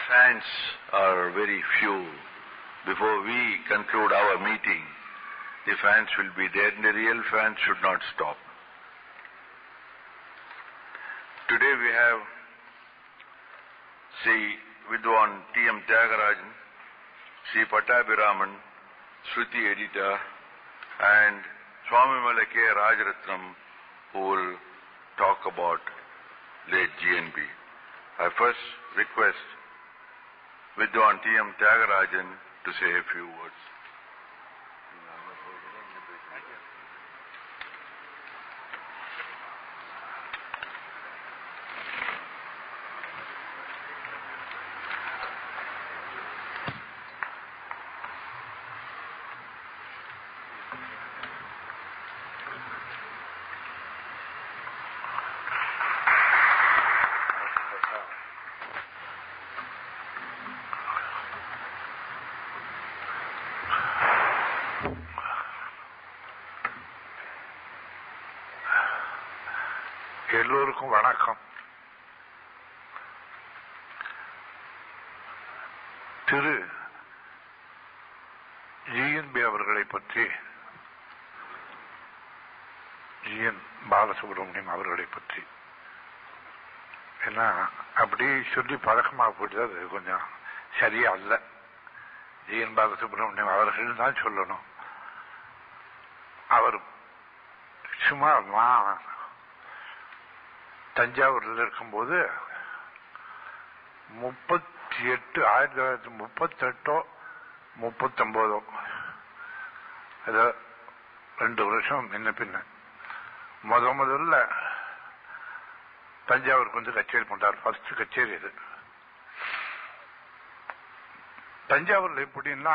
fans are very few. Before we conclude our meeting, the fans will be there, and the real fans should not stop. Today we have Sri Vidwan T.M. Tyagarajan, Sri Pattabhiraman, Shruti editor, and Swami Malake Rajaratnam, who will talk about late GNB. I first request Vidwan T.M. Tyagarajan to say a few words. எல்லோருக்கும் வணக்கம் திரு GNB அவர்களை பற்றி GN Balasubramaniam அவர்களை பற்றி ஏன்னா அப்படி சொல்லி பழக்கமாக போட்டு அது கொஞ்சம் சரியா அல்ல ஜிஎன் பாலசுப்ரமணியம் அவர்கள் தான் சொல்லணும் அவர் சும்மா நான் தஞ்சாவூரில் இருக்கும்போது முப்பத்தி எட்டு ஆயிரத்தி தொள்ளாயிரத்தி முப்பத்தெட்டோ முப்பத்தொன்பதோ ஏதோ ரெண்டு வருஷம் முன்ன பின்ன முத முதல்ல தஞ்சாவூருக்கு வந்து கச்சேரி பண்ணார் ஃபர்ஸ்ட் கச்சேரி இது தஞ்சாவூர்ல எப்படின்னா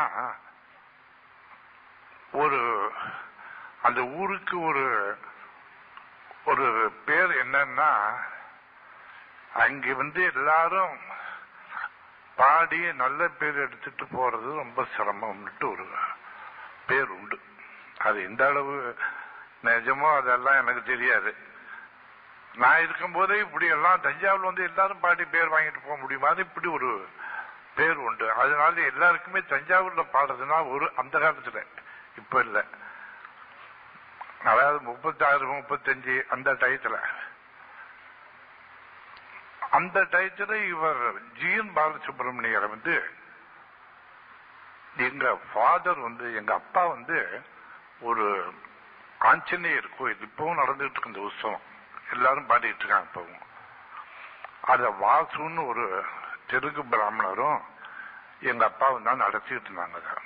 ஒரு அந்த ஊருக்கு ஒரு ஒரு பேர் என்னன்னா அங்க வந்து எல்லாரும் பாடி நல்ல பேர் எடுத்துட்டு போறது ரொம்ப சிரமம்னுட்டு ஒரு பேர் உண்டு அது எந்த அளவு நிஜமோ அதெல்லாம் எனக்கு தெரியாது நான் இருக்கும்போதே இப்படி எல்லாம் தஞ்சாவூர்ல வந்து எல்லாரும் பாடி பேர் வாங்கிட்டு போக முடியுமா அது இப்படி ஒரு பேர் உண்டு அதனால எல்லாருக்குமே தஞ்சாவூர்ல பாடுறதுனா ஒரு அந்த காலத்துல இப்ப இல்லை அதாவது முப்பத்தாறு முப்பத்தஞ்சு அந்த டயத்துல அந்த டயத்துல இவர் ஜிஎன் பாலசுப்ரமணியரை வந்து எங்க ஃபாதர் வந்து எங்க அப்பா வந்து ஒரு ஆஞ்சநேயர் கோயில் இப்பவும் நடந்துட்டு இருக்கு இந்த உற்சவம் எல்லாரும் பாடிட்டு இருக்காங்க இப்பவும் அத வாசுன்னு ஒரு தெலுங்கு பிராமணரும் எங்க அப்பாவும் தான் நடத்திட்டு இருந்தாங்க அதை.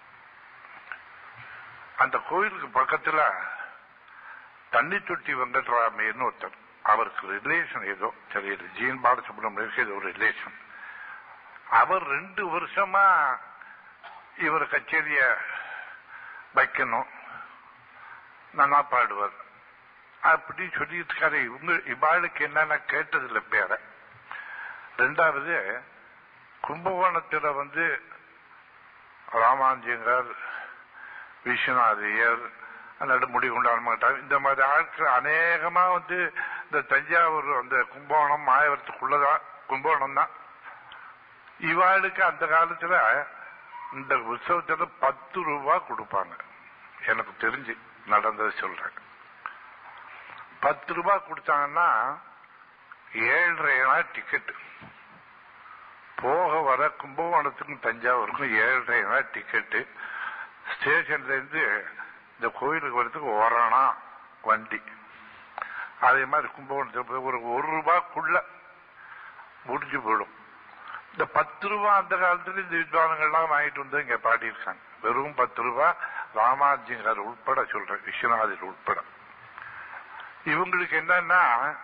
அந்த கோயிலுக்கு பக்கத்துல தண்ணி தொட்டி வெங்கட்ராமையர்னு ஒருத்தர் அவருக்கு ரிலேஷன் ஏதோ தெரியல ஜீன் பாலசுப்ரமணியருக்கு ஏதோ ஒரு ரிலேஷன் அவர் ரெண்டு வருஷமா இவர் கச்சேரிய வைக்கணும் நல்லா பாடுவார் அப்படி சொல்லிட்டு இருக்காரு இவங்க இவாளுக்கு என்னன்னா கேட்டதில்ல பேர ரெண்டாவது கும்பகோணத்துல வந்து ராமாஞ்சியங்கர் விஸ்வநாதையர் அல்லது முடிவுண்டான மாட்டார் இந்த மாதிரி ஆட்கள் அநேகமா வந்து இந்த தஞ்சாவூர் அந்த கும்பகோணம் மாயவரத்துக்குள்ளதான் கும்பகோணம் தான் இவாளுக்கு அந்த காலத்துல இந்த உற்சவத்துல பத்து ரூபா கொடுப்பாங்க எனக்கு தெரிஞ்சு நடந்தது சொல்றேன் பத்து ரூபாய் கொடுத்தாங்கன்னா ஏழரை டிக்கெட் போக வர கும்பகோணத்துக்கும் தஞ்சாவூருக்கும் ஏழரை டிக்கெட்டு ஸ்டேஷன்ல இருந்து இந்த கோயிலுக்கு வரதுக்கு ஓரணா வண்டி அதே மாதிரி கும்பகோணத்தில் போய் ஒரு ஒரு ரூபாய்க்குள்ள முடிஞ்சு போயிடும் இந்த பத்து ரூபா அந்த காலத்துல இந்த வித்வானங்கள்லாம் வாங்கிட்டு வந்து இங்க பாடியிருக்காங்க வெறும் பத்து ரூபா ராமாஜிங்கர் உட்பட சொல்றேன் விஸ்வநாதர் உட்பட இவங்களுக்கு என்னன்னா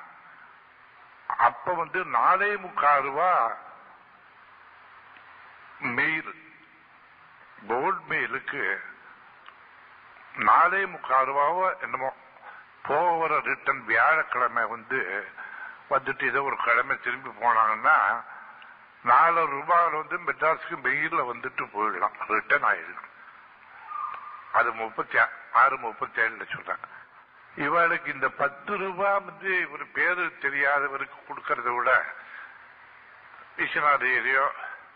அப்ப வந்து நாலே முக்கால் ரூபா மெயில் கோல்ட் மெயிலுக்கு நாலே முக்கால் ரூபாவோ என்னமோ போக வர ரிட்டன் வியாழக்கிழமை வந்து வந்துட்டு ஏதோ ஒரு கிழமை திரும்பி போனாங்கன்னா நாலு ரூபாயில வந்து மெட்ராஸுக்கு மெயில வந்துட்டு போயிடலாம் ரிட்டர்ன் ஆயிடலாம் அது முப்பத்தி ஆ- ஆறு முப்பத்தி ஏழுல சொல்றேன் இவளுக்கு இந்த பத்து ரூபாய் வந்து இவர் பேரு தெரியாதவருக்கு கொடுக்கறத விட விஸ்வநாதையரையோ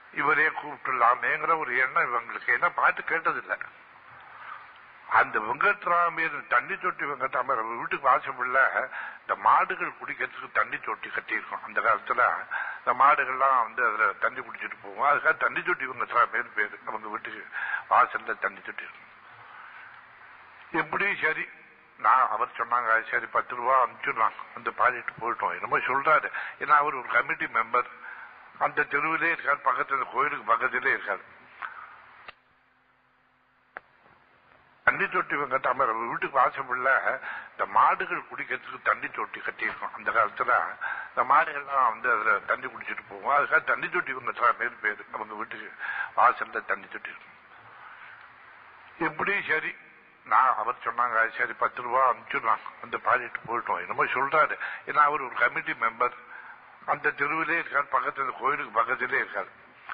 இவரே கூப்பிட்டுலாமேங்கிற ஒரு எண்ணம் இவங்களுக்கு என்ன பாட்டு கேட்டதில்லை அந்த வெங்கட்ராமர் தண்ணி தொட்டி வெங்கட்ராமர் அவர் வீட்டுக்கு வாசப்புள்ள இந்த மாடுகள் குடிக்கிறதுக்கு தண்ணி தொட்டி கட்டியிருக்கோம் அந்த காலத்துல இந்த மாடுகள்லாம் வந்து அதுல தண்ணி குடிச்சிட்டு போவோம் அதுக்காக தண்ணி தொட்டி வெங்கட்ராமர் பேரு அவங்க வீட்டுக்கு வாசல்ல தண்ணி தொட்டி இருக்கும் எப்படி சரி நான் அவர் சொன்னாங்க சரி பத்து ரூபா அனுப்பிச்சிடலாம் வந்து பாடிட்டு போயிட்டோம் என்னமோ சொல்றாரு ஏன்னா அவர் ஒரு கமிட்டி மெம்பர் அந்த தெருவிலே இருக்காரு பக்கத்துல கோயிலுக்கு பக்கத்திலே இருக்காரு தண்ணி தொட்டி வெங்கட்டாம வீட்டுக்கு வாசப்புள்ள இந்த மாடுகள் குடிக்கிறதுக்கு தண்ணி தொட்டி கட்டியிருக்கோம் அந்த காலத்துல இந்த மாடுகள்லாம் வந்து அதுல தண்ணி குடிச்சிட்டு போவோம் அதுக்காக தண்ணி தொட்டி வெங்கட்டா பேர் பேரு அவங்க வீட்டுக்கு வாசல்ல தண்ணி தொட்டி இருக்கும் எப்படி சரி நான் அவர் சொன்னாங்க சரி பத்து ரூபா அனுப்பிச்சிடலாம் வந்து பாடிட்டு போயிட்டோம் என்னமோ சொல்றாரு ஏன்னா அவர் ஒரு கமிட்டி மெம்பர் அந்த தெருவிலே இருக்காரு பக்கத்துல கோயிலுக்கு பக்கத்திலே இருக்காரு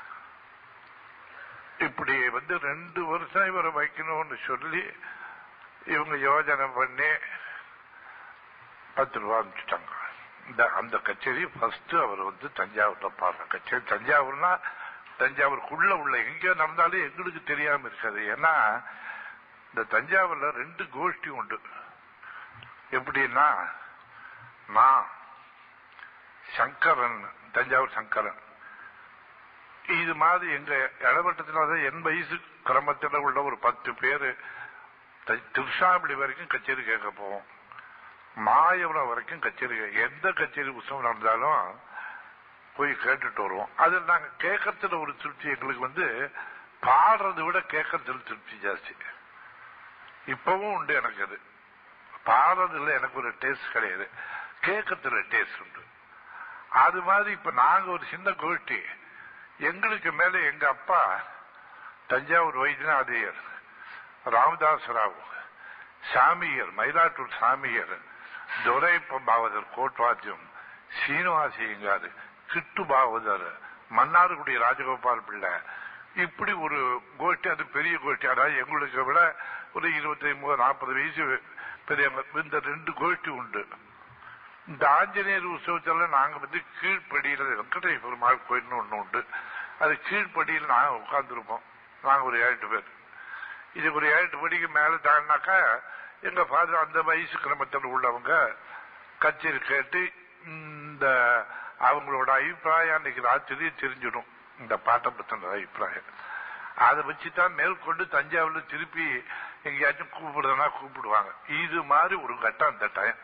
இப்படி வந்து ரெண்டு வருஷம் இவரை வைக்கணும்னு சொல்லி இவங்க யோஜனை பண்ணி பத்து ரூபா அனுப்பிச்சிட்டாங்க இந்த அந்த கச்சேரி ஃபர்ஸ்ட் அவர் வந்து தஞ்சாவூர்ல பாடுற கச்சேரி தஞ்சாவூர்னா தஞ்சாவூருக்குள்ள உள்ள எங்க நடந்தாலும் எங்களுக்கு தெரியாம இருக்காது ஏன்னா இந்த தஞ்சாவூர்ல ரெண்டு கோஷ்டி உண்டு எப்படின்னா நான் சங்கரன் தஞ்சாவூர் சங்கரன் இது மாதிரி எங்க இடவட்டத்தில் என் வயசு கிரமத்தில் உள்ள ஒரு பத்து பேரு திருஷாபடி வரைக்கும் கச்சேரி கேட்க போவோம் மாயவரம் வரைக்கும் கச்சேரி எந்த கச்சேரி உற்சவம் நடந்தாலும் போய் கேட்டுட்டு வருவோம் அதில் நாங்க கேட்கறதுல ஒரு திருப்தி எங்களுக்கு வந்து பாடுறதை விட கேட்கறதுல திருப்தி ஜாஸ்தி இப்பவும் உண்டு எனக்கு அது பாடுறதுல எனக்கு ஒரு டேஸ்ட் கிடையாது கேட்கறதுல டேஸ்ட் உண்டு அது மாதிரி இப்ப நாங்க ஒரு சின்ன கோஷ்டி எங்களுக்கு மேல எங்க அப்பா தஞ்சாவூர் வைத்தியநாதையர் ராமதாஸ் ராவ் சாமியர் மயிலாட்டூர் சாமியர் துரைப்ப பாவதர் கோட்வாத்தியம் சீனிவாசியங்காரு கிட்டு பாவதர் மன்னார்குடி ராஜகோபால் பிள்ளை இப்படி ஒரு கோஷ்டி அது பெரிய கோஷ்டி அதாவது எங்களுக்கு விட ஒரு இருபத்தி ஐம்பது நாற்பது வயசு பெரிய இந்த ரெண்டு கோஷ்டி உண்டு இந்த ஆஞ்சநேயர் உற்சவத்துல நாங்க வந்து கீழ்ப்படியில வெங்கடேஸ்வர பெருமாள் கோயில்னு ஒண்ணு உண்டு அது கீழ்ப்படியில் நாங்க உட்கார்ந்துருப்போம் நாங்க ஒரு ஏழு பேர் இது ஒரு ஏழு படிக்கு மேல தாண்டினாக்கா எங்க ஃபாதர் அந்த வயசு கிரமத்தில் உள்ளவங்க கச்சேரி கேட்டு இந்த அவங்களோட அபிப்பிராயம் அன்னைக்கு ராத்திரி தெரிஞ்சிடும் இந்த பாட்டை பத்தின அபிப்பிராயம் அதை வச்சுதான் மேற்கொண்டு தஞ்சாவூர்ல திருப்பி எங்கேயாச்சும் கூப்பிடுறதுனா கூப்பிடுவாங்க இது மாதிரி ஒரு கட்டம் அந்த டைம்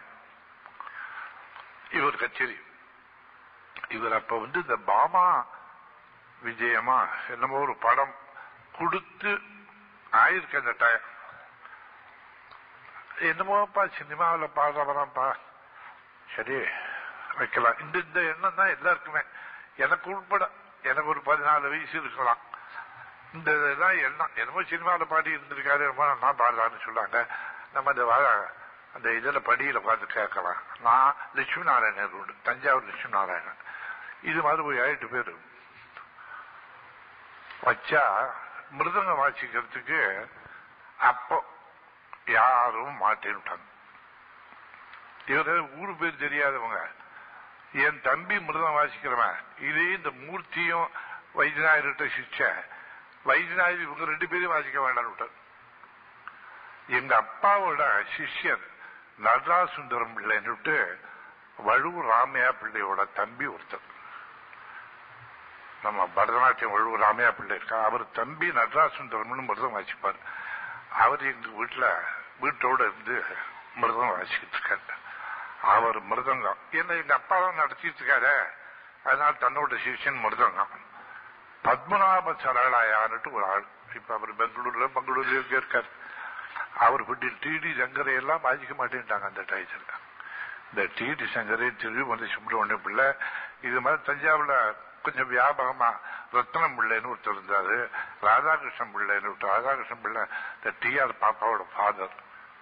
இவர் கச்சேரி இவர் அப்ப வந்து இந்த பாமா விஜயமா என்னமோ ஒரு படம் கொடுத்து ஆயிருக்கு அந்த டைம் என்னமோப்பா சினிமாவில் பாடுறவரான்ப்பா சரி வைக்கலாம் இந்த இந்த எண்ணம் தான் எல்லாருக்குமே எனக்கு உட்பட எனக்கு ஒரு பதினாலு வயசு இருக்கலாம் இந்த இதெல்லாம் எண்ணம் என்னமோ சினிமாவில் பாடி இருந்திருக்காரு என்னமோ நான் பாடுறான்னு சொன்னாங்க நம்ம அந்த அந்த இதில் படியில் பார்த்து கேட்கலாம் நான் லட்சுமி நாராயணன் உண்டு தஞ்சாவூர் லட்சுமி நாராயணன் இது மாதிரி ஒரு ஏழு பேர் வச்சா மிருதங்க வாசிக்கிறதுக்கு அப்போ யாரும் மாட்டேன்ட்டாங்க இவரு ஊரு பேர் தெரியாதவங்க என் தம்பி மிருதம் வாசிக்கிறவன் இதே இந்த மூர்த்தியும் வைத்தியநாயர்கிட்ட சிச்ச வைத்தியநாயர் இவங்க ரெண்டு பேரும் வாசிக்க வேண்டாம்னு விட்டார் எங்க அப்பாவோட சிஷ்யர் நடராஜ சுந்தரம் பிள்ளைன்னுட்டு வழுவூர் ராமையா பிள்ளையோட தம்பி ஒருத்தர் நம்ம பரதநாட்டியம் வழுவூர் ராமையா பிள்ளை இருக்கா அவர் தம்பி நடராஜ சுந்தரம்னு மிருதம் வாசிப்பார் அவர் எங்க வீட்டுல வீட்டோட இருந்து மிருதம் வாசிக்கிட்டு இருக்காரு அவர் மிருதங்கம் என்ன எங்க அப்பா தான் நடத்திட்டு இருக்காரு அதனால தன்னோட சிஷியன் மிருதங்கம் பத்மநாப சரளாயான்னுட்டு ஒரு ஆள் இப்ப அவர் பெங்களூர்ல பெங்களூர்ல இருக்காரு அவர் வீட்டில் டிடி சங்கரை எல்லாம் வாசிக்க மாட்டேன்ட்டாங்க அந்த டைத்துல இந்த டிடி சங்கரை திருமதி சுப்பிரமணிய பிள்ளை இது மாதிரி தஞ்சாவூர்ல கொஞ்சம் வியாபகமா ரத்னம் பிள்ளைன்னு ஒருத்தர் இருந்தாரு ராதாகிருஷ்ணன் பிள்ளைன்னு ஒருத்தர் ராதாகிருஷ்ணன் பிள்ளை இந்த டி ஆர் பாப்பாவோட ஃபாதர்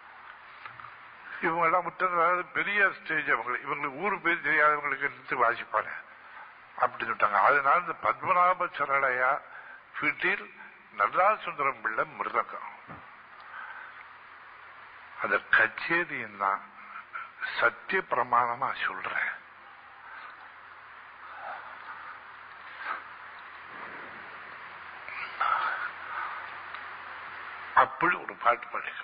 இவங்க எல்லாம் முத்தம் பெரிய ஸ்டேஜ் அவங்க இவங்களுக்கு ஊரு பேர் தெரியாதவங்களுக்கு எடுத்து வாசிப்பாங்க அப்படின்னு சொல்லிட்டாங்க அதனால இந்த பத்மநாப சரளையா வீட்டில் நடராஜ சுந்தரம் பிள்ளை மிருதங்கம் அந்த கச்சேரியும் தான் சத்திய பிரமாணமா சொல்றேன் 「 சொல்றேன் 「 「 「 「 「 அப்படி ஒரு பாட்டு பாடிக்க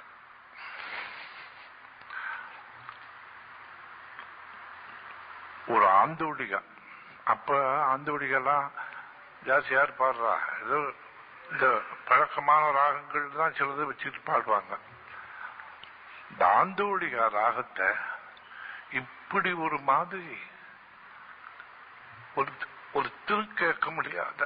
ஒரு ஆந்தோடிகா அப்ப ஆந்தோடிகெல்லாம் ஜாஸ்தி யார் பாடுறா ஏதோ இந்த பழக்கமான ராகங்கள் தான் சிலது வச்சுட்டு பாடுவாங்க இந்த ஆந்தோடிகா ராகத்தை இப்படி ஒரு மாதிரி ஒரு ஒரு திரு கேட்க முடியாத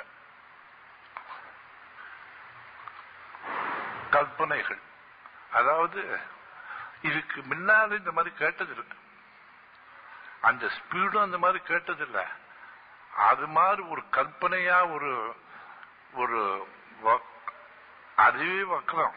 கற்பனைகள் அதாவது இதுக்கு முன்னால இந்த மாதிரி கேட்டது இருக்கு அந்த ஸ்பீடும் அந்த மாதிரி கேட்டதில்ல அது மாதிரி ஒரு கற்பனையா ஒரு ஒரு வ- அதுவே வக்கலாம்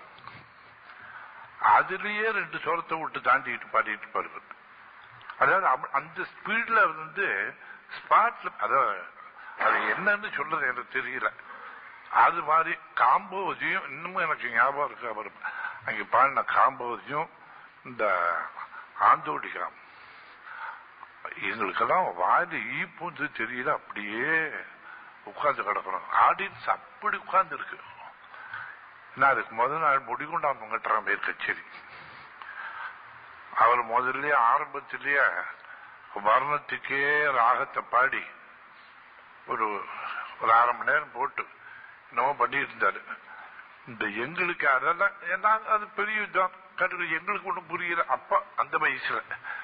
அதுலயே ரெண்டு சொரத்தை விட்டு தாண்டிட்டு பாடிட்டு பாடுவது அதாவது அவ- அந்த ஸ்பீட்ல வந்து ஸ்பாட்ல அதாவது அது என்னன்னு சொல்றது எனக்கு தெரியல அது மாதிரி காம்போதியும் இன்னமும் எனக்கு ஞாபகம் இருக்கு அவர் அங்க பாடின காம்போதியும் இந்த ஆந்தோடிகாம் எங்களுக்கெல்லாம் வாயில ஈ பூந்து தெரியல அப்படியே உட்கார்ந்து கிடக்கணும் ஆடியன்ஸ் அப்படி உட்கார்ந்து இருக்கு நான் அதுக்கு முதல் நாள் முடிகொண்டாம் கட்டுறான் பேர் கச்சேரி அவர் முதல்லயே ஆரம்பத்திலேயே வர்ணத்துக்கே ராகத்தை பாடி ஒரு ஒரு அரை மணி நேரம் போட்டு என்னமோ பண்ணிட்டு இருந்தாரு இந்த எங்களுக்கு அதெல்லாம் ஏன்னா அது பெரிய இதுதான் கட்டு எங்களுக்கு ஒன்றும் புரியல அப்ப அந்த வயசுல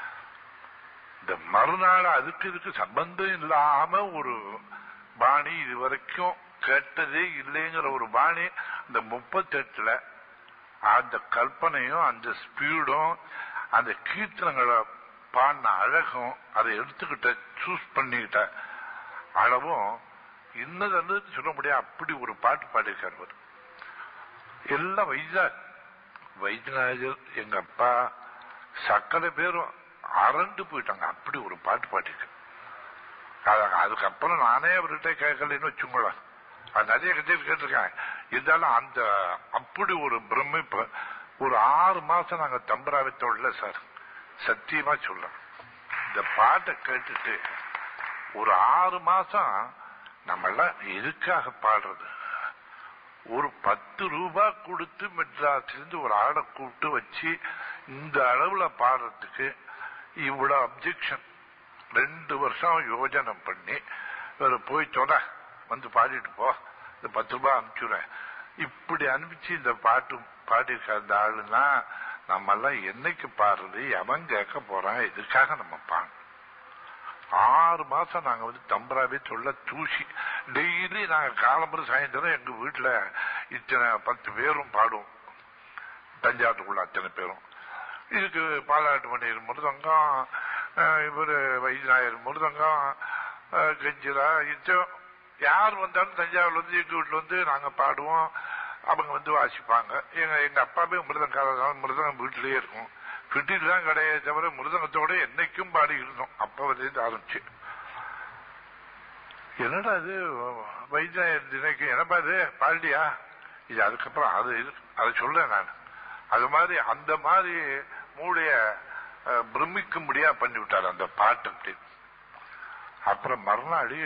இந்த மறுநாள் அதுக்கு இதுக்கு சம்பந்தம் இல்லாம ஒரு பாணி இது வரைக்கும் கேட்டதே இல்லைங்கிற ஒரு பாணி இந்த முப்பத்தெட்டுல அந்த கற்பனையும் அந்த ஸ்பீடும் அந்த கீர்த்தனங்களை பாடின அழகும் அதை எடுத்துக்கிட்ட சூஸ் பண்ணிக்கிட்ட அளவும் இன்னது சொல்ல முடியாது அப்படி ஒரு பாட்டு பாடியிருக்கார் அவர் எல்லாம் வைஜாக் வைத்தியநாதர் எங்க அப்பா சக்கரை பேரும் அரண்டு போயிட்டாங்க அப்படி ஒரு பாட்டு பாடிருக்கு அது- அதுக்கப்புறம் நானே அவர்கிட்ட கேட்கலன்னு வச்சுங்களேன் அது நிறைய கச்சேரி கேட்டிருக்கேன் இருந்தாலும் அந்த அப்படி ஒரு பிரமிப்பு ஒரு ஆறு மாசம் நாங்க தம்பராவை தொடல சார் சத்தியமா சொல்றேன் இந்த பாட்டை கேட்டுட்டு ஒரு ஆறு மாசம் நம்ம எல்லாம் எதுக்காக பாடுறது ஒரு பத்து ரூபாய் கொடுத்து மெட்ராஸ்லேருந்து ஒரு ஆளை கூப்பிட்டு வச்சு இந்த அளவுல பாடுறதுக்கு இவ்வளவு அப்ஜெக்ஷன் ரெண்டு வருஷம் யோஜனை பண்ணி இவர் போய் சொன்ன வந்து பாடிட்டு போ இந்த பத்து ரூபாய் அனுப்பிச்சுடுறேன் இப்படி அனுப்பிச்சு இந்த பாட்டு பாடியிருக்க அந்த ஆளுன்னா நம்ம எல்லாம் என்னைக்கு பாடுறது எவன் கேட்க போறான் இதுக்காக நம்ம பாடணும் ஆறு மாசம் நாங்க வந்து தம்பராவே சொல்ல தூசி டெய்லி நாங்க காலம்பர சாயந்தரம் எங்க வீட்டுல இத்தனை பத்து பேரும் பாடுவோம் தஞ்சாவூருக்குள்ள அத்தனை பேரும் இதுக்கு பாலாட்டு மணியர் மிருதங்கம் அஹ், இவரு வைத்தியநாயர் மிருதங்கம் அஹ், கஞ்சிரா இது யார் வந்தாலும் தஞ்சாவூர்ல வந்து எங்க வீட்டுல வந்து நாங்க பாடுவோம் அவங்க வந்து வாசிப்பாங்க எங்க எங்க அப்பாவே மிருதங்காரதான் மிருதங்கம் வீட்டிலேயே இருக்கும் பிட்டில் தான் கிடையாது தவிர மிருதங்கத்தோட என்னைக்கும் பாடி இருந்தோம் அப்ப வந்து ஆரம்பிச்சு என்னடா இது வைத்தியநாயர் தினைக்கு என்னப்பா இது பாடியா இது அதுக்கப்புறம் அது இது- அதை சொல்ல நான் அது மாதிரி அந்த மாதிரி மூளைய அஹ், பிரமிக்கும்படியா பண்ணி விட்டார் அந்த பாட்டு அப்படி அப்புறம் மறுநாள்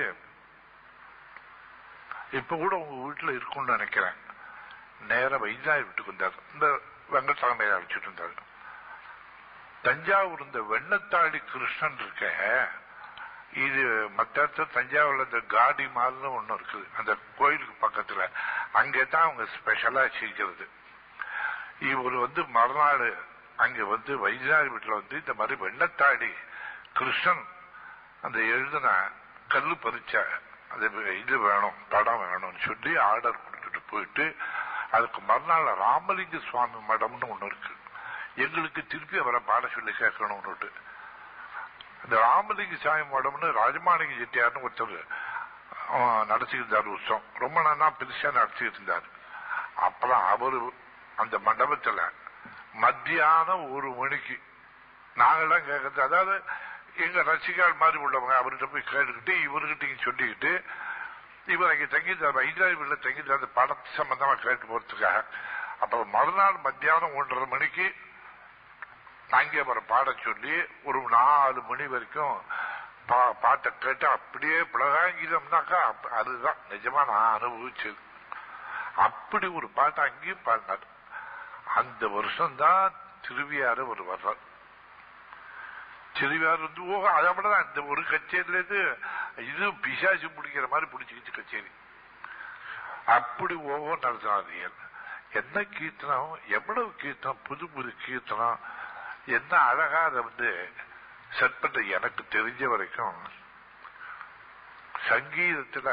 இப்ப கூட உங்க வீட்டுல இருக்கும்னு நினைக்கிறேன் நேர வைத்தியநாயர் வீட்டுக்கு வந்தார் இந்த வெங்கட்சாமியை அழைச்சிட்டு இருந்தாரு தஞ்சாவூர் இந்த வெண்ணத்தாடி கிருஷ்ணன் இருக்க இது மற்ற இடத்துல தஞ்சாவூர்ல இந்த காடி மால்னு ஒண்ணு இருக்குது அந்த கோயிலுக்கு பக்கத்துல அங்கதான் அவங்க ஸ்பெஷலா செய்கிறது இவர் வந்து மறுநாள் அங்க வந்து வைத்தியநாதர் வீட்டுல வந்து இந்த மாதிரி வெண்ணத்தாடி கிருஷ்ணன் அந்த எழுதின கல்லு பறிச்ச அது இது வேணும் படம் வேணும்னு சொல்லி ஆர்டர் கொடுத்துட்டு போயிட்டு அதுக்கு மறுநாள் ராமலிங்க சுவாமி மடம்னு ஒண்ணு இருக்கு எங்களுக்கு திருப்பி அவரை பாட சொல்லி கேட்கணும்னு இந்த ராமலிங்க சாமி மடம்னு ராஜமாணிக செட்டியார்னு ஒருத்தர் அவன் நடத்தியிருந்தார் வருஷம் ரொம்ப நாளா பெருசா நடத்திட்டு இருந்தார் அப்புறம் அவரு அந்த மண்டபத்துல மத்தியானம் ஒரு மணிக்கு நாங்கெல்லாம் கேட்கறது அதாவது எங்க ரசிகால் மாதிரி உள்ளவங்க அவர்கிட்ட போய் கேட்டுக்கிட்டு இவர்கிட்டையும் சொல்லிக்கிட்டு இவர் அங்க தங்கியிருந்தார் ஹைதராபாத்ல தங்கியிருந்தார் அந்த படத்து சம்பந்தமா கேட்டு போறதுக்காக அப்புறம் மறுநாள் மத்தியானம் ஒன்றரை மணிக்கு அங்கே அவரை பாட சொல்லி ஒரு நாலு மணி வரைக்கும் பா- பாட்டை கேட்டு அப்படியே பிளகாங்கிதம்னாக்கா அப்ப- அதுதான் நிஜமா நான் அனுபவிச்சது அப்படி ஒரு பாட்டை அங்கேயும் பாடினார் அந்த வருஷம்தான் திருவியாறு ஒரு வர்றார் திருவியாறு வந்து ஓ அதை தான் இந்த ஒரு கச்சேரியில இருந்து இது பிசாசு பிடிக்கிற மாதிரி பிடிச்சிக்கிச்சு கச்சேரி அப்படி ஒவ்வொரு நடத்தினார்கள் என்ன கீர்த்தனம் எவ்வளவு கீர்த்தனம் புது புது கீர்த்தனம் என்ன அழகா அதை வந்து செட் பண்ற எனக்கு தெரிஞ்ச வரைக்கும் சங்கீதத்துல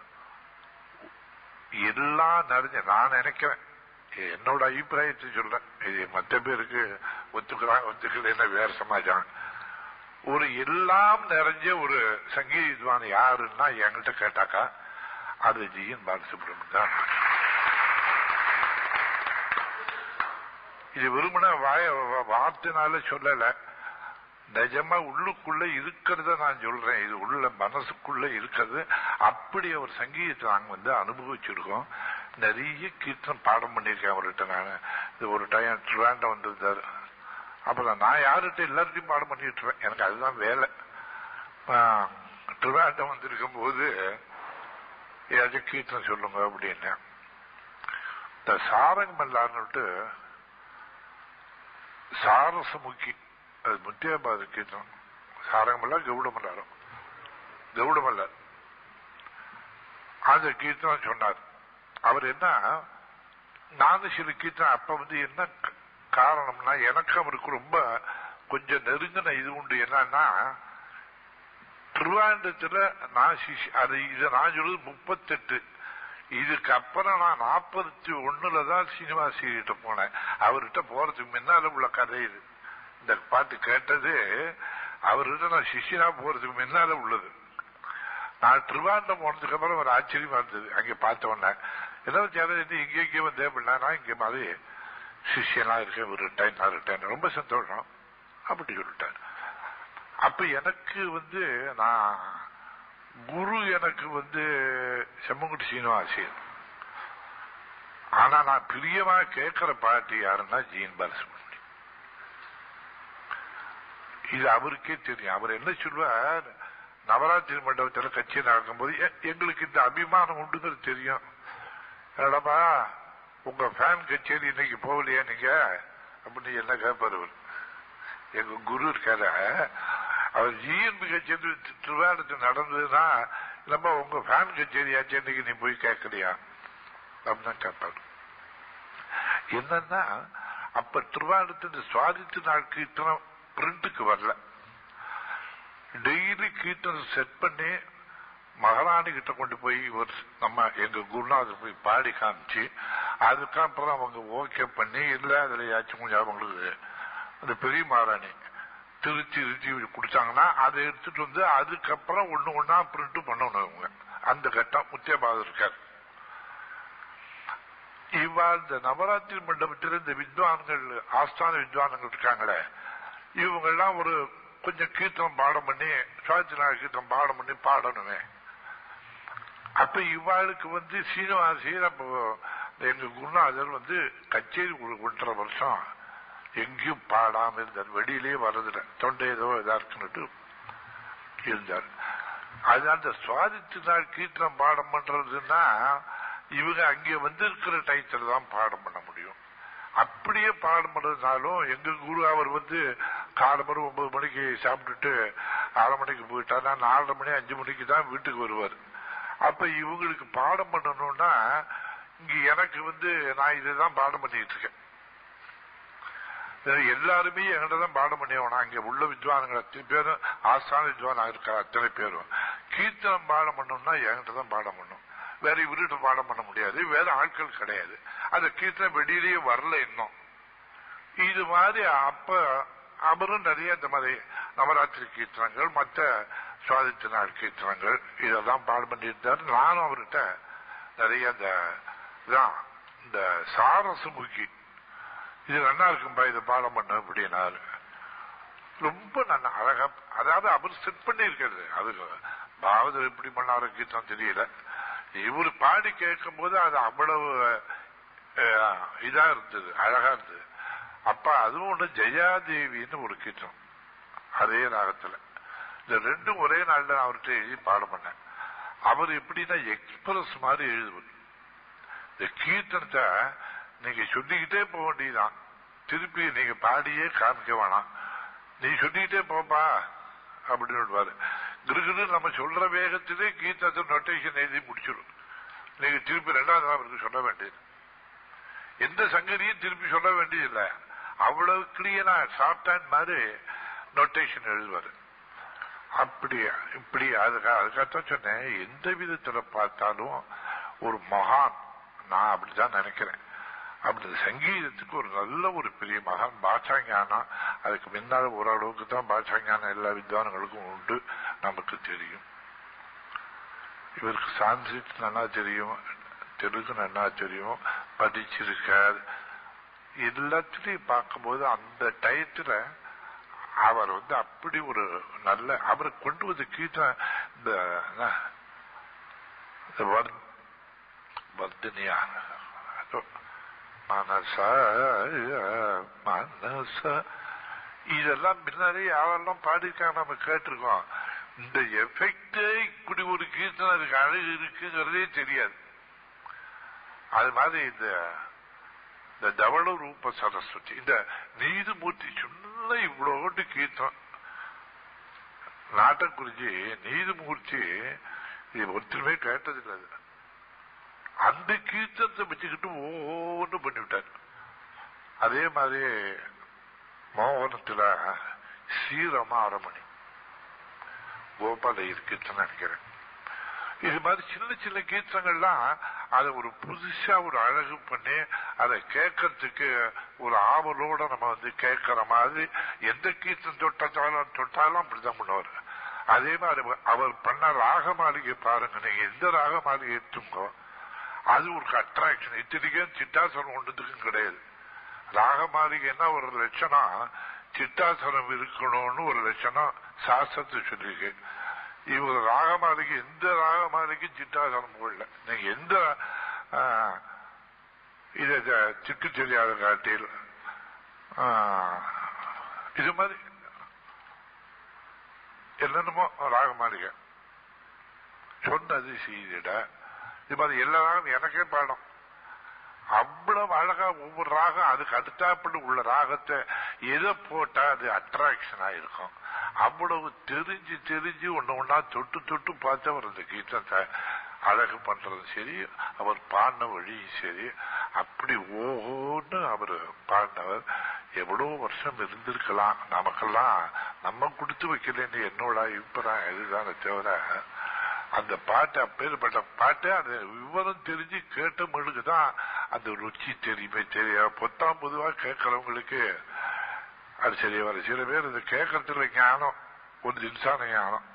எல்லாம் நிறைஞ்ச நான் நினைக்கிறேன் என்னோட அபிப்பிராயத்தை சொல்றேன் இது மற்ற பேருக்கு ஒத்துக்கிறாங்க ஒத்துக்கல வேற சமாஜம் ஒரு எல்லாம் நிறைஞ்ச ஒரு சங்கீத வித்வான் யாருன்னா என்கிட்ட கேட்டாக்கா அது ஜிஎன் பாலசுப்ரமணியம் தான் இது வெறுமன வாய வார்த்தைனால சொல்லல நிஜமா உள்ளுக்குள்ள இருக்கிறத நான் சொல்றேன் இது உள்ள மனசுக்குள்ள இருக்கிறது அப்படி ஒரு சங்கீதத்தை நாங்க வந்து அனுபவிச்சிருக்கோம் நிறைய கீர்த்தனம் பாடம் பண்ணியிருக்கேன் அவர்கிட்ட நான் இது ஒரு டைம் ட்ரிவாண்டம் வந்திருந்தாரு அப்புறம் நான் யார்கிட்ட எல்லார்ட்டையும் பாடம் பண்ணிட்டு இருக்கேன் எனக்கு அதுதான் வேலை ட்ரிவாண்டம் வந்திருக்கும் போது ஏதாச்சும் கீர்த்தனம் சொல்லுங்க அப்படின்னு இந்த சாரங்க மல்லார்னுட்டு சாரசமுக்கி அது முத்தியாபாத கீர்த்தனம் சாரங்கமல்லார் கவுடமல்லாரும் கவுடமல்லார் அந்த கீர்த்தனம் சொன்னார் அவர் என்ன நானும் சில கீர்த்தனம் அப்ப வந்து என்ன காரணம்னா எனக்கு அவருக்கு ரொம்ப கொஞ்சம் நெருங்கின இது உண்டு என்னன்னா திருவாண்டத்துல நான் சிஷி அது இதை நான் சொல்றது முப்பத்தெட்டு இதுக்கு அப்புறம் நான் நாற்பத்தி ஒண்ணுல தான் சீனிவாசிகிட்ட போனேன் அவர்கிட்ட போறதுக்கு முன்னால உள்ள கதை இது இந்த பாட்டு கேட்டது அவர்கிட்ட நான் சிஷியனா போறதுக்கு முன்னால உள்ளது நான் திருவாண்டம் போனதுக்கு அப்புறம் ஒரு ஆச்சரியமா இருந்தது அங்க பார்த்த உடனே ஏதாவது சேனல் இங்கே இங்கே வந்தேன் அப்படின்னா நான் இங்க மாதிரி சிஷியனா இருக்கேன் ஒரு ரிட்டைன் நான் ரிட்டைன் ரொம்ப சந்தோஷம் அப்படி சொல்லிட்டார் அப்ப எனக்கு வந்து நான் குரு எனக்கு வந்து செம்மங்குடி சீனிவாசியன் ஆனா நான் பிரியமா கேட்கிற பாட்டு யாருன்னா ஜீன் பாலசுப்ரமணியம் இது அவருக்கே தெரியும் அவர் என்ன சொல்வார் நவராத்திரி மண்டபத்தில் கட்சி நடக்கும்போது எங்களுக்கு இந்த அபிமானம் உண்டுங்கிறது தெரியும் என்னடா உங்க ஃபேன் கச்சேரி இன்னைக்கு போகலையா நீங்க அப்படின்னு என்ன கேட்பாரு அவர் எங்க குரு இருக்கார அவர் ஜிஎன்பி கச்சேரி திருவாரூரத்தில் நடந்ததுன்னா நம்ம உங்க ஃபேன் கச்சேரியாச்சு இன்னைக்கு நீ போய் கேட்கலையா அப்படின்னு கேட்பாரு என்னன்னா அப்ப திருவாரூரத்தின் சுவாதித்து நாள் கீர்த்தனம் பிரிண்ட்டுக்கு வரல டெய்லி கீர்த்தனம் செட் பண்ணி மகாராணி கிட்ட கொண்டு போய் ஒரு நம்ம எங்க குருநாதர் போய் பாடி காமிச்சு அதுக்கப்புறம் அவங்க ஓகே பண்ணி இல்ல அதுல யாச்சும் கொஞ்சம் அவங்களுக்கு அந்த பெரிய மகாராணி திருச்சி திருச்சி கொடுத்தாங்கன்னா அதை எடுத்துட்டு வந்து அதுக்கப்புறம் ஒண்ணு ஒன்னா பிரிண்ட் பண்ணணும் அவங்க அந்த கட்டம் முத்தியபாதம் இருக்காரு இவா இந்த நவராத்திரி மண்டபத்தில் இந்த வித்வான்கள் ஆஸ்தான வித்வான்கள் இருக்காங்களே இவங்க எல்லாம் ஒரு கொஞ்சம் கீர்த்தனம் பாடம் பண்ணி சுவாத்தி நாள் கீர்த்தனம் பாடம் பண்ணி பாடணுமே அப்ப இவாளுக்கு வந்து சீனிவாசி அப்போ எங்க குருநாதர் வந்து கச்சேரி ஒரு ஒன்றரை வருஷம் எங்கேயும் பாடாம இருந்தார் வெளியிலேயே வர்றதில்ல தொண்டை ஏதோ இதா இருக்குன்னுட்டு இருந்தார் அது அந்த சுவாதித்து நாள் கீர்த்தனம் பாடம் பண்றதுன்னா இவங்க அங்கே வந்து இருக்கிற டைத்துல தான் பாடம் பண்ண முடியும் அப்படியே பாடம் பண்றதுனாலும் எங்க குரு அவர் வந்து காலம்பரை ஒன்பது மணிக்கு சாப்பிட்டுட்டு ஆறு மணிக்கு போயிட்டாருன்னா நாலரை மணி அஞ்சு மணிக்கு தான் வீட்டுக்கு வருவார் அப்ப இவங்களுக்கு பாடம் பண்ணணும்னா இங்க எனக்கு வந்து நான் இதுதான் பாடம் பண்ணிட்டு இருக்கேன் எல்லாருமே என்கிட்ட தான் பாடம் பண்ணியாகணும் அங்க உள்ள வித்வானுங்கள் அத்தனை பேரும் ஆஸ்தான வித்வான் இருக்கா அத்தனை பேரும் கீர்த்தனம் பாடம் பண்ணணும்னா என்கிட்ட தான் பாடம் பண்ணும் வேற இவர்கிட்ட பாடம் பண்ண முடியாது வேற ஆட்கள் கிடையாது அந்த கீர்த்தனம் வெளியிலேயே வரல இன்னும் இது மாதிரி அப்ப அவரும் நிறைய இந்த மாதிரி நவராத்திரி கீர்த்தனங்கள் மற்ற சுவாதித்த நாள் கீர்த்தனங்கள் இதெல்லாம் பாடம் பண்ணியிருந்தாரு நானும் அவர்கிட்ட நிறைய இந்த இந்த சாரசமுகி இது நல்லா இருக்கும்பா இது பாடம் பண்ண அப்படின்னாரு ரொம்ப நல்லா அழகா அதாவது அவர் செட் பண்ணி இருக்கிறது அது பாவதர் எப்படி பண்ணாரு கீர்த்தனம் தெரியல இவர் பாடி கேட்கும் போது அது அவ்வளவு இதா இருந்தது அழகா இருந்தது அப்ப அதுவும் ஒண்ணு ஜெயாதேவின்னு ஒரு கீர்த்தனம் அதே ராகத்துல இந்த ரெண்டும் ஒரே நாள்ல நான் அவர்கிட்ட எழுதி பாடம் பண்ணேன் அவர் எப்படின்னா எக்ஸ்பிரஸ் மாதிரி எழுதுவது இந்த கீர்த்தனத்தை நீங்க சொல்லிக்கிட்டே போக வேண்டியதுதான் திருப்பி நீங்க பாடியே காமிக்க வேணாம் நீ சொல்லிக்கிட்டே போப்பா அப்படின்னு சொல்லுவாரு கிருகுன்னு நம்ம சொல்ற வேகத்திலே கீதத்தை நொட்டேஷன் எழுதி முடிச்சிடும் நீங்க திருப்பி ரெண்டாவது அவருக்கு சொல்ல வேண்டியது எந்த சங்கதியும் திருப்பி சொல்ல வேண்டியதில்லை அவ்வளவு கிளியரா சாப்டான் மாதிரி நொட்டேஷன் எழுதுவாரு அப்படி இப்படி அதுக்காக அதுக்காகத்தான் சொன்னேன் எந்த விதத்துல பார்த்தாலும் ஒரு மகான் நான் அப்படிதான் நினைக்கிறேன் அப்படி சங்கீதத்துக்கு ஒரு நல்ல ஒரு பெரிய மகான் பாஷாஞானம் அதுக்கு முன்னால ஓரளவுக்கு தான் பாஷாஞானம் எல்லா வித்வான்களுக்கும் உண்டு நமக்கு தெரியும் இவருக்கு சான்ஸ்கிரிட் நல்லா தெரியும் தெலுங்கு நல்லா தெரியும் படிச்சிருக்கார் எல்லாத்திலையும் பார்க்கும்போது அந்த டயத்துல அவர் வந்து அப்படி ஒரு நல்ல அவரை கொண்டு வந்து கீதம் இந்த என்ன, இந்த வர்- வர்தினியா அதோ, மனச மனச இதெல்லாம் முன்னாடி யாரெல்லாம் பாடியிருக்காங்க நம்ம கேட்டிருக்கோம் இந்த எஃபெக்டே இப்படி ஒரு கீர்த்தனை இருக்கு அழகு இருக்குங்கிறதே தெரியாது அது மாதிரி இந்த இந்த தவள ரூப சரஸ்வதி இந்த நீதிமூர்த்தி சொன்ன இவ்வளோண்டு கீர்த்தம் நாட்டம் குறிஞ்சி நீதிமூர்த்தி இது ஒருத்தருமே கேட்டதில்லை அது. அந்த கீர்த்தனத்தை வச்சுக்கிட்டு ஓன்னு பண்ணிவிட்டார் அதே மாதிரி மோகனத்துல ஸ்ரீரமா அரமணி கோபால கீர்த்தனை நினைக்கிறேன் இது மாதிரி சின்ன சின்ன கீர்த்தங்கள்லாம் அதை ஒரு புதுசா ஒரு அழகு பண்ணி அதை கேட்கறதுக்கு ஒரு ஆவலோட நம்ம வந்து கேட்கற மாதிரி எந்த கீர்த்தம் தொட்டாலும் தொட்டாலும் அப்படிதான் பண்ணுவார் அதே மாதிரி அவர் பண்ண ராக மாளிகை பாருங்க நீங்க எந்த ராக மாளிகை எடுத்துங்கோ அது ஒரு அட்ராக்ஷன் இத்தனைக்கும் சிட்டாசனம் ஒன்றுத்துக்கும் கிடையாது ராக மாளிகைன்னா ஒரு லட்சணம் சிட்டாசனம் இருக்கணும்னு ஒரு லட்சணம் சாஸ்திரத்தை சொல்லியிருக்கு இவர் ராகமாலிக்கு எந்த ராகமாலிக்கு சிட்டாசனம் போடல நீங்க எந்த ஆ, இத ஜ- சிக்கு தெரியாத காட்டில் ஆ, இது மாதிரி என்னென்னமோ ராகமாளிகை சொன்னது செய்திட இது மாதிரி எல்லா ராகம் எனக்கே பாடம் அவ்வளவு அழகா ஒவ்வொரு ராகம் அதுக்கு அடுத்தாப்புல உள்ள ராகத்தை எதை போட்டா அது அட்ராக்ஷனா இருக்கும் அவ்வளவு தெரிஞ்சு தெரிஞ்சு ஒண்ணு ஒண்ணா தொட்டு தொட்டு பார்த்தவர் அந்த கீதத்தை அழகு பண்றது சரி அவர் பாடின வழியும் சரி அப்படி ஓஹோன்னு அவர் பாடினவர் எவ்வளவு வருஷம் இருந்திருக்கலாம் நமக்கெல்லாம் நம்ம கொடுத்து வைக்கலன்னு என்னோட அபிப்பிராயம் இதுதானே தவிர அந்த பாட்டு அப்பேற்பட்ட பாட்டு அந்த விவரம் தெரிஞ்சு கேட்ட மொழிக்குதான் அந்த ருச்சி தெரியுமே தெரியும் பொத்தாம் பொதுவா கேட்கறவங்களுக்கு அது சரி வர சில பேர் இது கேட்கறதுல ஞானம் ஒரு இன்சான ஞானம்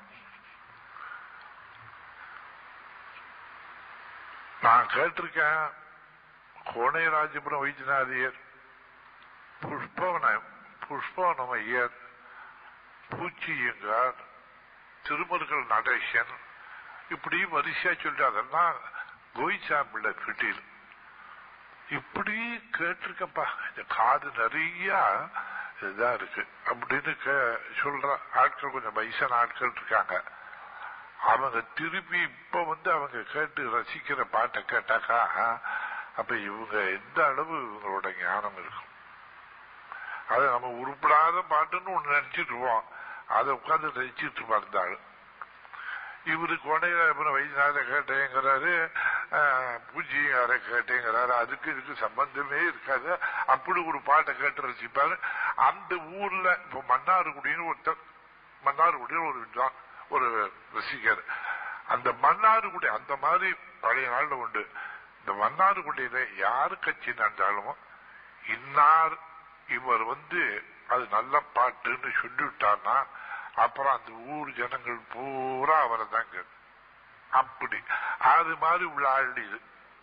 நான் கேட்டிருக்கேன் கோணை ராஜபுரம் வைத்தியநாதியர் புஷ்பவனம் புஷ்பவனம் ஐயர் பூச்சியங்கார் திருமருகல் நடேசன் இப்படி வரிசையா சொல்லிட்டு அதெல்லாம் கோயிச்சாம்பிள்ள பிட்டில் இப்படி கேட்டிருக்கப்பா இந்த காது நிறைய இதுதான் இருக்கு அப்படின்னு கே- சொல்ற ஆட்கள் கொஞ்சம் வயசான ஆட்கள் இருக்காங்க அவங்க திருப்பி இப்ப வந்து அவங்க கேட்டு ரசிக்கிற பாட்டை கேட்டாக்கா அப்ப இவங்க எந்த அளவு இவங்களோட ஞானம் இருக்கும் அது நம்ம உருப்படாத பாட்டுன்னு ஒண்ணு நினைச்சிட்டு இருப்போம் அதை உட்கார்ந்து ரசிச்சிட்டு இருப்பார் இந்த ஆளு இவரு கொடையாபுரம் வைத்தியநாத கேட்டேங்கிறாரு பூஜ்ஜியார கேட்டேங்கிறாரு அதுக்கு இதுக்கு சம்பந்தமே இருக்காது அப்படி ஒரு பாட்டை கேட்டு ரசிப்பாரு அந்த ஊர்ல இப்ப மன்னார்குடின்னு ஒருத்தர் மன்னார்குடியில் ஒரு வித்வான் ஒரு ரசிகர் அந்த மன்னார்குடி அந்த மாதிரி பழைய நாள்ல உண்டு இந்த மன்னார்குடியில யாரு கட்சி நடந்தாலும் இன்னார் இவர் வந்து அது நல்ல பாட்டுன்னு சொல்லிவிட்டார்னா அப்புறம் அந்த ஊர் ஜனங்கள் பூரா அவரை தான் கேட்கும் அப்படி அது மாதிரி உள்ள ஆள் இது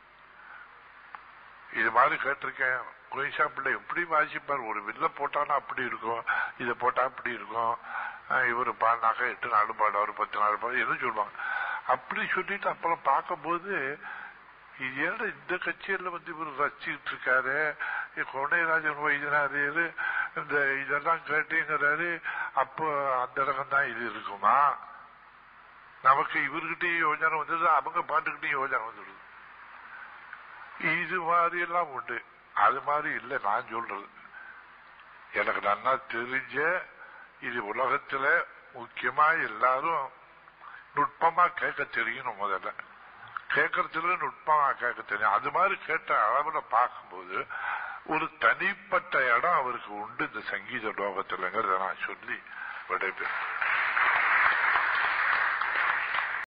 இது மாதிரி கேட்டிருக்கேன் கோயிஷா பிள்ளை எப்படி வாசிப்பார் ஒரு வில்ல போட்டானா அப்படி இருக்கும் இதை போட்டா அப்படி இருக்கும் அஹ் இவரு பாடினாக்க எட்டு நாள் பாடுவார் பத்து நாள் பாடு எதுவும் சொல்லுவாங்க அப்படி சொல்லிட்டு அப்புறம் பார்க்கும்போது இது ஏன்டா இந்த கட்சியில வந்து இவர் ரசிச்சுட்டு இருக்காரு கொண்டைராஜன் வைத்தியநாதர் இந்த இதெல்லாம் கேட்டேங்கிறாரு அப்போ அந்த ரகம் தான் இது இருக்குமா நமக்கு இவர்கிட்டயும் யோஜனை வந்தது அவங்க பாட்டுக்கிட்டையும் யோஜனை வந்துடுது இது மாதிரி எல்லாம் உண்டு அது மாதிரி இல்லை நான் சொல்றது எனக்கு நல்லா தெரிஞ்ச இது உலகத்துல முக்கியமா எல்லாரும் நுட்பமா கேட்க தெரியணும் முதல்ல கேட்கறதுல நுட்பமா கேட்க தெரியும் அது மாதிரி கேட்ட அளவுல பார்க்கும்போது ஒரு தனிப்பட்ட இடம் அவருக்கு உண்டு இந்த சங்கீத லோகத்துலங்கிறத நான் சொல்லி விடைபெறுறேன்